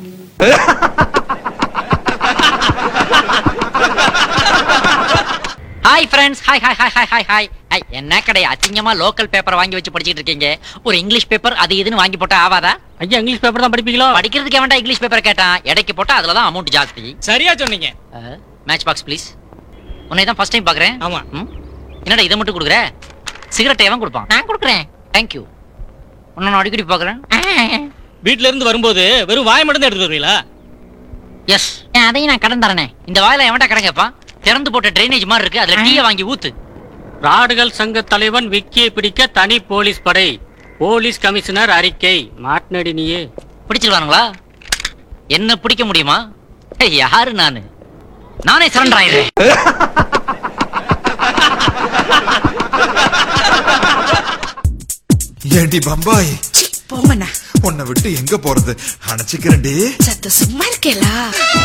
Hi friends hi hi hi hi hi hi hi என்ன கடை அசிங்கமா லோக்கல் பேப்பர் வாங்கி வச்சு படிச்சிட்டு இருக்கீங்க ஒரு இங்கிலீஷ் பேப்பர் அது இதுன்னு வாங்கி போட்டா ஆவாதா ஐயா இங்கிலீஷ் பேப்பர் தான் படிப்பீங்களோ படிக்கிறதுக்கு எவன்டா இங்கிலீஷ் பேப்பர் கேட்டான் எடைக்கு போட்டா அதுல தான் அமௌண்ட் ஜாஸ்தி சரியா சொன்னீங்க மேட்ச் பாக்ஸ் ப்ளீஸ் உன்னை தான் ஃபர்ஸ்ட் டைம் பார்க்குறேன் ஆமா ம்? என்னடா இதை மட்டும் கொடுக்குற சிகரெட் எவன் கொடுப்பான் நான் கொடுக்குறேன் தேங்க்யூ உன்னை நான் அடிக்கடி பார்க்குறேன் வீட்ல இருந்து வரும்போது வெறும் வாய் மட்டும் தான் எடுத்து வருவீங்களா எஸ் அதையும் நான் கடன் தரேனே இந்த வாயில எவன்டா கடன் கேட்பான் திறந்து போட்ட ட்ரைனேஜ் மாதிரி இருக்கு அதுல டீயை வாங்கி ஊத்து ராடுகள் சங்க தலைவன் விக்கியை பிடிக்க தனி போலீஸ் படை போலீஸ் கமிஷனர் அறிக்கை மாட்டினடி நீயே பிடிச்சிருவானுங்களா என்ன பிடிக்க முடியுமா ஏய், யாரு நானு நானே சரண்டர் ஆயிடுறேன் ஏண்டி பம்பாய் போங்கண்ணா உன்னை விட்டு எங்க போறது அணைச்சிக்கிறேன்டி சத்த சும்மா இருக்கேலா